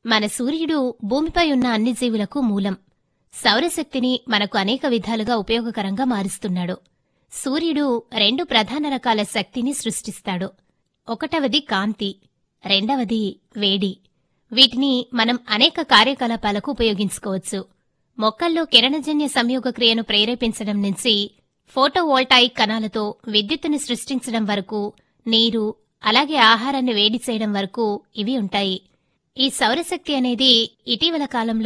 మన సూర్యుడు భూమిపై ఉన్న అన్ని జీవులకు మూలం సౌరశక్తిని మనకు అనేక విధాలుగా ఉపయోగకరంగా మారుస్తున్నాడు సూర్యుడు రెండు ప్రధాన రకాల శక్తిని సృష్టిస్తాడు ఒకటవది కాంతి రెండవది వేడి వీటిని మనం అనేక కార్యకలాపాలకు ఉపయోగించుకోవచ్చు మొక్కల్లో కిరణజన్య సంయోగ క్రియను ప్రేరేపించడం నుంచి ఫోటోవోల్టాయిక్ కణాలతో విద్యుత్తుని సృష్టించడం వరకు నీరు అలాగే ఆహారాన్ని వేడి చేయడం వరకు ఇవి ఉంటాయి ఈ సౌరశక్తి అనేది ఇటీవల కాలంలో